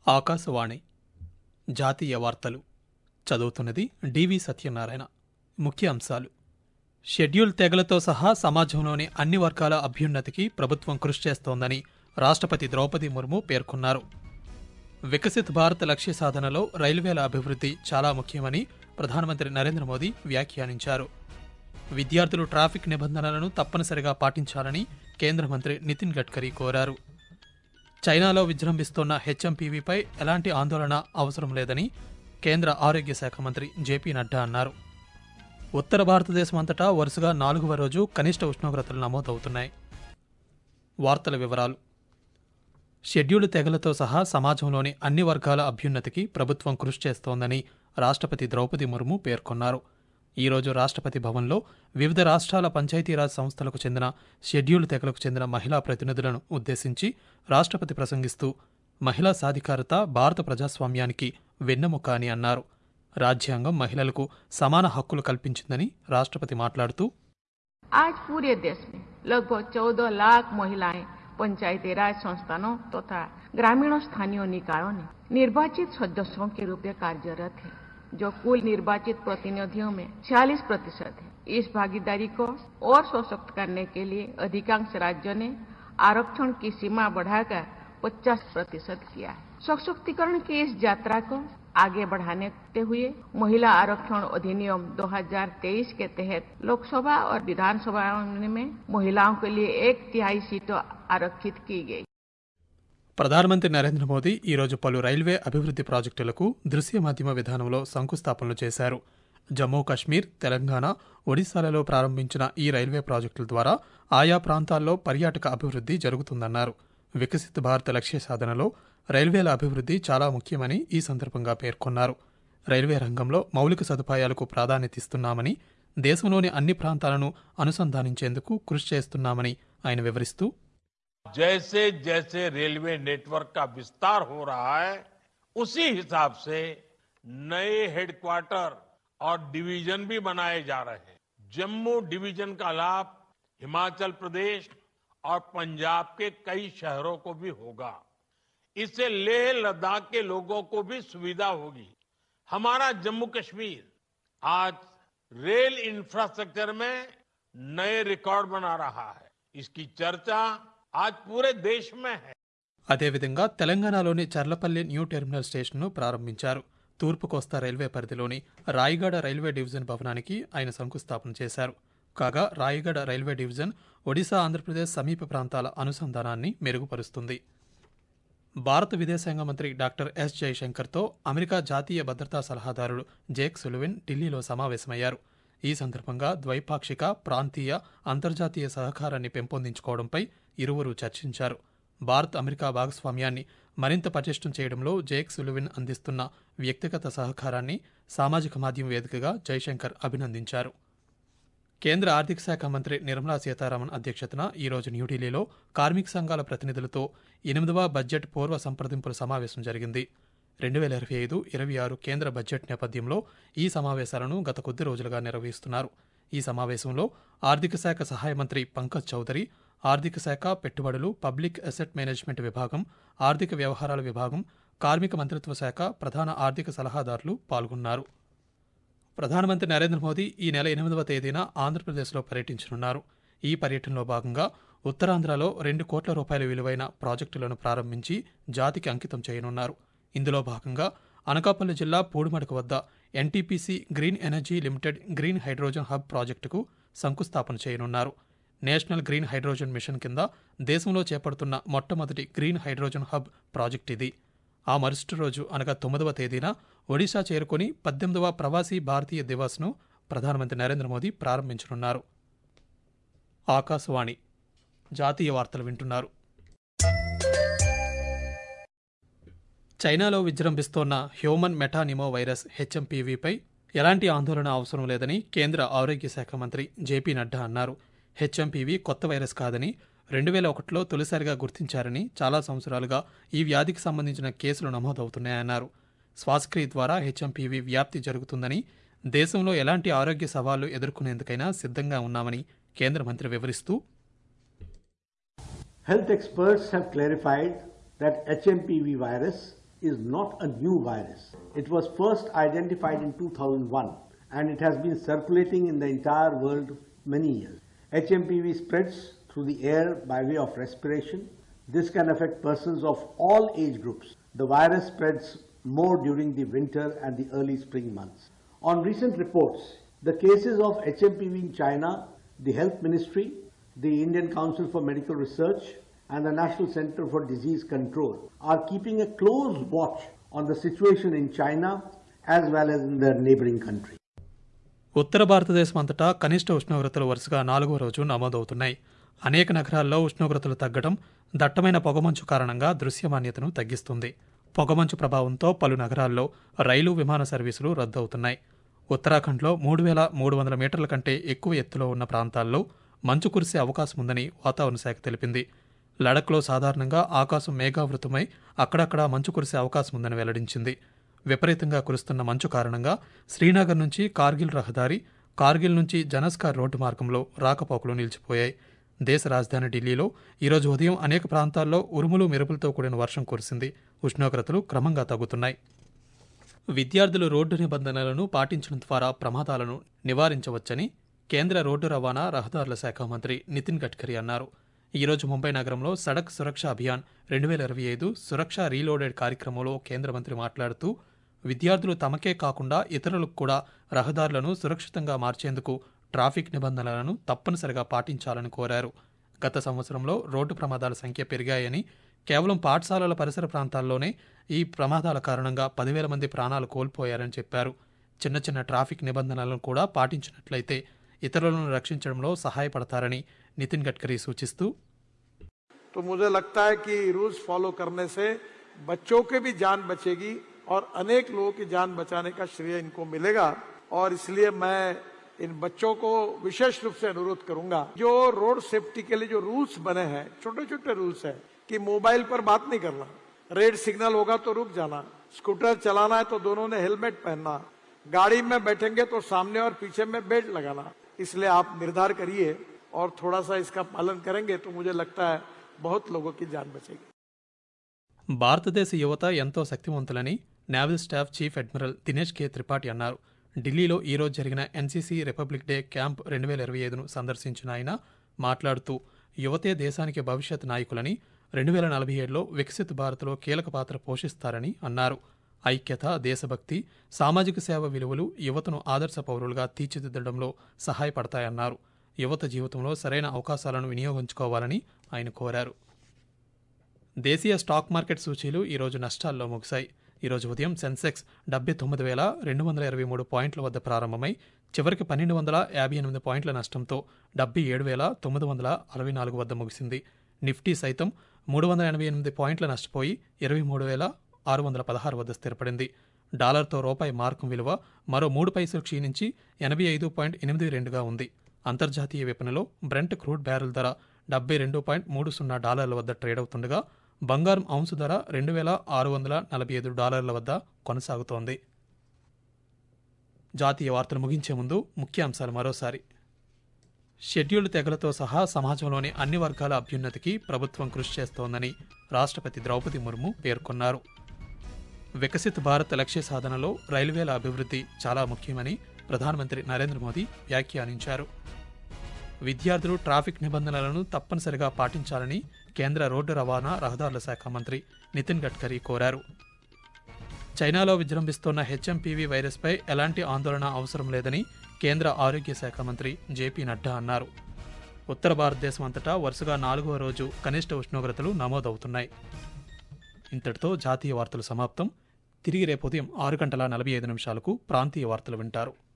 ఆకాశవాణి జాతీయ వార్తలు చదువుతున్నది డివి సత్యనారాయణ ముఖ్య అంశాలు షెడ్యూల్ తెగలతో సహా సమాజంలోని అన్ని వర్గాల అభ్యున్నతికి ప్రభుత్వం కృషి చేస్తోందని రాష్ట్రపతి ద్రౌపది ముర్ము పేర్కొన్నారు వికసిత్ భారత్ లక్ష్య సాధనలో రైల్వేల అభివృద్ధి చాలా ముఖ్యమని ప్రధానమంత్రి నరేంద్ర మోదీ వ్యాఖ్యానించారు విద్యార్థులు ట్రాఫిక్ నిబంధనలను తప్పనిసరిగా పాటించాలని కేంద్ర మంత్రి నితిన్ గడ్కరీ కోరారు చైనాలో విజృంభిస్తోన్న హెచ్ఎంపీవీపై ఎలాంటి ఆందోళన అవసరం లేదని కేంద్ర ఆరోగ్య శాఖ మంత్రి జేపీ నడ్డా అన్నారు ఉత్తర భారతదేశం అంతటా వరుసగా నాలుగవ రోజు కనిష్ట ఉష్ణోగ్రతలు నమోదవుతున్నాయి వార్తల వివరాలు షెడ్యూల్ తెగలతో సహా సమాజంలోని అన్ని వర్గాల అభ్యున్నతికి ప్రభుత్వం కృషి చేస్తోందని రాష్ట్రపతి ద్రౌపది ముర్ము పేర్కొన్నారు ఈరోజు రాష్ట్రపతి భవన్లో వివిధ రాష్ట్రాల పంచాయతీరాజ్ సంస్థలకు చెందిన షెడ్యూల్ తెగలకు చెందిన మహిళా ప్రతినిధులను ఉద్దేశించి రాష్ట్రపతి ప్రసంగిస్తూ మహిళా సాధికారత భారత ప్రజాస్వామ్యానికి వెన్నెముక అని అన్నారు రాజ్యాంగం మహిళలకు సమాన హక్కులు కల్పించిందని రాష్ట్రపతి మాట్లాడుతూ आज पूरे देश में लगभग 14 लाख महिलाएं पंचायती राज संस्थानों तथा ग्रामीण और स्थानीय निकायों ने निर्वाचित सदस्यों के रूप में कार्यरत है जो कुल निर्वाचित प्रतिनिधियों में 40 प्रतिशत है इस भागीदारी को और सशक्त करने के लिए अधिकांश राज्यों ने आरक्षण की सीमा बढ़ाकर 50 प्रतिशत किया है सशक्तिकरण की इस यात्रा को आगे बढ़ाने हुए महिला आरक्षण अधिनियम 2023 के तहत लोकसभा और विधानसभा में महिलाओं के लिए एक तिहाई सीटों आरक्षित की गई ప్రధానమంత్రి నరేంద్ర మోదీ ఈరోజు పలు రైల్వే అభివృద్ధి ప్రాజెక్టులకు దృశ్య మాధ్యమ విధానంలో శంకుస్థాపనలు చేశారు జమ్మూ కశ్మీర్ తెలంగాణ ఒడిశాలలో ప్రారంభించిన ఈ రైల్వే ప్రాజెక్టుల ద్వారా ఆయా ప్రాంతాల్లో పర్యాటక అభివృద్ధి జరుగుతుందన్నారు వికసిత్ భారత్ లక్ష్య సాధనలో రైల్వేల అభివృద్ధి చాలా ముఖ్యమని ఈ సందర్భంగా పేర్కొన్నారు రైల్వే రంగంలో మౌలిక సదుపాయాలకు ప్రాధాన్యత ఇస్తున్నామని దేశంలోని అన్ని ప్రాంతాలను అనుసంధానించేందుకు కృషి చేస్తున్నామని ఆయన వివరిస్తూ जैसे जैसे रेलवे नेटवर्क का विस्तार हो रहा है उसी हिसाब से नए हेडक्वार्टर और डिवीजन भी बनाए जा रहे हैं जम्मू डिवीजन का लाभ हिमाचल प्रदेश और पंजाब के कई शहरों को भी होगा इससे लेह लद्दाख के लोगों को भी सुविधा होगी हमारा जम्मू कश्मीर आज रेल इंफ्रास्ट्रक्चर में नए रिकॉर्ड बना रहा है इसकी चर्चा आज पूरे देश में है అదేవిధంగా తెలంగాణలోని చర్లపల్లి న్యూ టెర్మినల్ స్టేషన్ను ప్రారంభించారు తూర్పు కోస్తా రైల్వే పరిధిలోని రాయిగడ రైల్వే డివిజన్ భవనానికి ఆయన శంకుస్థాపన చేశారు కాగా రాయిగడ రైల్వే డివిజన్ ఒడిశా ఆంధ్రప్రదేశ్ సమీప ప్రాంతాల అనుసంధానాన్ని మెరుగుపరుస్తుంది భారత విదేశాంగ మంత్రి డాక్టర్ ఎస్ జయశంకర్తో అమెరికా జాతీయ భద్రతా సలహాదారుడు జేక్ సులువిన్ ఢిల్లీలో సమావేశమయ్యారు ఈ సందర్భంగా ద్వైపాక్షిక ప్రాంతీయ అంతర్జాతీయ సహకారాన్ని పెంపొందించుకోవడంపై ఇరువురు చర్చించారు భారత్ అమెరికా భాగస్వామ్యాన్ని మరింత పటిష్టం చేయడంలో జేక్ సులువిన్ అందిస్తున్న వ్యక్తిగత సహకారాన్ని సామాజిక మాధ్యమం వేదికగా జైశంకర్ అభినందించారు కేంద్ర ఆర్థిక శాఖ మంత్రి నిర్మలా సీతారామన్ అధ్యక్షతన ఈరోజు న్యూఢిల్లీలో కార్మిక సంఘాల ప్రతినిధులతో ఎనిమిదవ బడ్జెట్ పూర్వ సంప్రదింపుల సమావేశం జరిగింది రెండు వేల ఇరవై ఐదు ఇరవై ఆరు కేంద్ర బడ్జెట్ నేపథ్యంలో ఈ సమావేశాలను గత కొద్ది రోజులుగా నిర్వహిస్తున్నారు ఈ సమావేశంలో ఆర్థిక శాఖ సహాయ మంత్రి పంకజ్ చౌదరి ఆర్థిక శాఖ పెట్టుబడులు పబ్లిక్ అసెట్ మేనేజ్మెంట్ విభాగం ఆర్థిక వ్యవహారాల విభాగం కార్మిక మంత్రిత్వ శాఖ ప్రధాన ఆర్థిక సలహాదారులు పాల్గొన్నారు ప్రధానమంత్రి నరేంద్ర మోదీ ఈ నెల ఎనిమిదవ తేదీన ఆంధ్రప్రదేశ్లో పర్యటించనున్నారు ఈ పర్యటనలో భాగంగా ఉత్తరాంధ్రలో రెండు కోట్ల రూపాయల విలువైన ప్రాజెక్టులను ప్రారంభించి జాతికి అంకితం చేయనున్నారు ఇందులో భాగంగా అనకాపల్లి జిల్లా పూడిమడక వద్ద NTPC green energy limited green hydrogen hub ప్రాజెక్టుకు శంకుస్థాపన చేయనున్నారు నేషనల్ గ్రీన్ హైడ్రోజన్ మిషన్ కింద దేశంలో చేపడుతున్న మొట్టమొదటి గ్రీన్ హైడ్రోజన్ హబ్ ప్రాజెక్ట్ ఇది ఆ మరుసటి రోజు అనగా తొమ్మిదవ తేదీన ఒడిశా చేరుకుని పద్దెనిమిదవ ప్రవాసీ భారతీయ దివాస్ను ప్రధానమంత్రి నరేంద్ర మోదీ ప్రారంభించనున్నారు ఆకాశవాణి జాతీయ వార్తలు వింటున్నారు చైనాలో విజృంభిస్తోన్న హ్యూమన్ మెటానిమో వైరస్ హెచ్ఎంపీవీపై ఎలాంటి ఆందోళన అవసరం లేదని కేంద్ర ఆరోగ్య శాఖ మంత్రి జేపీ నడ్డా అన్నారు హెచ్ఎంపీవీ కొత్త వైరస్ కాదని రెండు వేల ఒకటిలో తొలిసారిగా గుర్తించారని చాలా సంవత్సరాలుగా ఈ వ్యాధికి సంబంధించిన కేసులు నమోదవుతున్నాయన్నారు శ్వాసక్రియ ద్వారా హెచ్ఎంపీవీ వ్యాప్తి జరుగుతుందని దేశంలో ఎలాంటి ఆరోగ్య సవాళ్లు ఎదుర్కొనేందుకైనా సిద్ధంగా ఉన్నామని కేంద్ర మంత్రి వివరిస్తూ Health experts have clarified that HMPV virus is not a new virus. It was first identified in 2001 and it has been circulating in the entire world many years. HMPV spreads through the air by way of respiration. This can affect persons of all age groups. The virus spreads more during the winter and the early spring months. On recent reports, the cases of HMPV in China, the Health Ministry, the Indian Council for Medical Research, and the National Center for Disease Control are keeping a close watch on the situation in China as well as in their neighboring countries. ఉత్తర భారతదేశం అంతటా కనిష్ట ఉష్ణోగ్రతలు వరుసగా నాలుగో రోజు నమోదవుతున్నాయి అనేక నగరాల్లో ఉష్ణోగ్రతలు తగ్గడం దట్టమైన పొగమంచు కారణంగా దృశ్యమాన్యతను తగ్గిస్తుంది పొగమంచు ప్రభావంతో పలు నగరాల్లో రైలు విమాన సర్వీసులు రద్దవుతున్నాయి ఉత్తరాఖండ్లో మూడు వేల మూడు వందల మీటర్ల కంటే ఎక్కువ ఎత్తులో ఉన్న ప్రాంతాల్లో మంచు కురిసే అవకాశం ఉందని వాతావరణ శాఖ తెలిపింది లడఖ్లో సాధారణంగా ఆకాశం మేఘావృతమై అక్కడక్కడా మంచు కురిసే అవకాశం ఉందని వెల్లడించింది విపరీతంగా కురుస్తున్న మంచు కారణంగా శ్రీనగర్ నుంచి కార్గిల్ రహదారి కార్గిల్ నుంచి జనస్కార్ రోడ్డు మార్గంలో రాకపోకలు నిలిచిపోయాయి దేశ రాజధాని ఢిల్లీలో ఈరోజు ఉదయం అనేక ప్రాంతాల్లో ఉరుములు మెరుపులతో కూడిన వర్షం కురిసింది ఉష్ణోగ్రతలు క్రమంగా తగ్గుతున్నాయి విద్యార్థులు రోడ్డు నిబంధనలను పాటించడం ద్వారా ప్రమాదాలను నివారించవచ్చని కేంద్ర రోడ్డు రవాణా రహదారుల శాఖ మంత్రి నితిన్ గడ్కరీ అన్నారు ఈరోజు ముంబై నగరంలో సడక్ సురక్ష అభియాన్ రెండు వేల ఇరవై ఐదు సురక్ష రీలోడెడ్ కార్యక్రమంలో కేంద్ర మంత్రి మాట్లాడుతూ విద్యార్థులు తమకే కాకుండా ఇతరులకు కూడా రహదారులను సురక్షితంగా మార్చేందుకు ట్రాఫిక్ నిబంధనలను తప్పనిసరిగా పాటించాలని కోరారు గత సంవత్సరంలో రోడ్డు ప్రమాదాల సంఖ్య పెరిగాయని కేవలం పాఠశాలల పరిసర ప్రాంతాల్లోనే ఈ ప్రమాదాల కారణంగా పదివేల మంది ప్రాణాలు కోల్పోయారని చెప్పారు చిన్న చిన్న ట్రాఫిక్ నిబంధనలను కూడా పాటించినట్లయితే ఇతరులను రక్షించడంలో సహాయపడతారని నితిన్ గడ్కరీ సూచిస్తూ तो मुझे लगता है कि रूल्स फॉलो करने से बच्चों के भी जान बचेगी और अनेक लोगों की जान बचाने का श्रेय इनको मिलेगा और इसलिए मैं इन बच्चों को विशेष रूप से अनुरोध करूंगा जो रोड सेफ्टी के लिए जो रूल्स बने हैं छोटे छोटे रूल्स हैं कि मोबाइल पर बात नहीं करना रेड सिग्नल होगा तो रुक जाना स्कूटर चलाना है तो दोनों ने हेलमेट पहनना गाड़ी में बैठेंगे तो सामने और पीछे में बेल्ट लगाना इसलिए आप निर्धार करिए और थोड़ा सा इसका पालन करेंगे तो मुझे लगता है बहुत लोगों की जान बचेगी భారతదేశ యువత ఎంతో శక్తివంతులని naval staff chief admiral Dinesh K Tripathi అన్నారు ఢిల్లీలో ఈరోజు జరిగిన ఎన్సీసీ రిపబ్లిక్ డే క్యాంప్ రెండు వేల ఇరవై ఐదును సందర్శించిన ఆయన మాట్లాడుతూ యువతే దేశానికి భవిష్యత్ నాయకులని రెండు వేల నలభై ఏడులో వికసిత్ భారత్లో కీలక పాత్ర పోషిస్తారని అన్నారు ఐక్యత దేశభక్తి సామాజిక సేవ విలువలు యువతను ఆదర్శ పౌరులుగా తీర్చిదిద్దడంలో సహాయపడతాయన్నారు యువత జీవితంలో సరైన అవకాశాలను వినియోగించుకోవాలని ఆయన కోరారు దేశీయ స్టాక్ మార్కెట్ సూచీలు ఈరోజు నష్టాల్లో ముగిశాయి ఈరోజు ఉదయం సెన్సెక్స్ డెబ్బై తొమ్మిది వేల రెండు వందల ఇరవై మూడు పాయింట్ల వద్ద ప్రారంభమై చివరికి పన్నెండు వందల యాభై ఎనిమిది పాయింట్ల నష్టంతో డెబ్బై ఏడు వేల తొమ్మిది వందల అరవై నాలుగు వద్ద ముగిసింది నిఫ్టీ సైతం మూడు వందల ఎనభై ఎనిమిది పాయింట్ల నష్టపోయి ఇరవై మూడు వేల ఆరు వందల పదహారు వద్ద స్థిరపడింది డాలర్తో రూపాయి మార్కం విలువ మరో మూడు పైసలు క్షీణించి ఎనభై ఐదు పాయింట్ ఎనిమిది రెండుగా ఉంది అంతర్జాతీయ విపణిలో బ్రెంట్ క్రూడ్ బ్యారెల్ ధర డెబ్బై రెండు పాయింట్ మూడు సున్నా డాలర్ల వద్ద ట్రేడ్ అవుతుండగా బంగారం ఔన్సు ధర రెండు వేల ఆరు వందల నలభై ఐదు డాలర్ల వద్ద కొనసాగుతోంది జాతీయ వార్తలు ముగించే ముందు ముఖ్యాంశాలు మరోసారి షెడ్యూల్డ్ తెగలతో సహా సమాజంలోని అన్ని వర్గాల అభ్యున్నతికి ప్రభుత్వం కృషి చేస్తోందని రాష్ట్రపతి ద్రౌపది ముర్ము పేర్కొన్నారు వికసిత్ భారత్ లక్ష్య సాధనలో రైల్వేల అభివృద్ధి చాలా ముఖ్యమని ప్రధానమంత్రి నరేంద్ర మోదీ వ్యాఖ్యానించారు విద్యార్థులు ట్రాఫిక్ నిబంధనలను తప్పనిసరిగా పాటించాలని కేంద్ర రోడ్డు రవాణా రహదారుల శాఖ మంత్రి నితిన్ గడ్కరీ కోరారు చైనాలో విజృంభిస్తోన్న హెచ్ఎంపీవీ వైరస్పై ఎలాంటి ఆందోళన అవసరం లేదని కేంద్ర ఆరోగ్య శాఖ మంత్రి జేపీ నడ్డా అన్నారు ఉత్తర భారతదేశం అంతటా వరుసగా నాలుగవ రోజు కనిష్ట ఉష్ణోగ్రతలు నమోదవుతున్నాయి ఇంతటితో జాతీయ వార్తలు సమాప్తం తిరిగి రేపు ఉదయం ఆరు గంటల నలభై ఐదు నిమిషాలకు ప్రాంతీయ వార్తలు వింటారు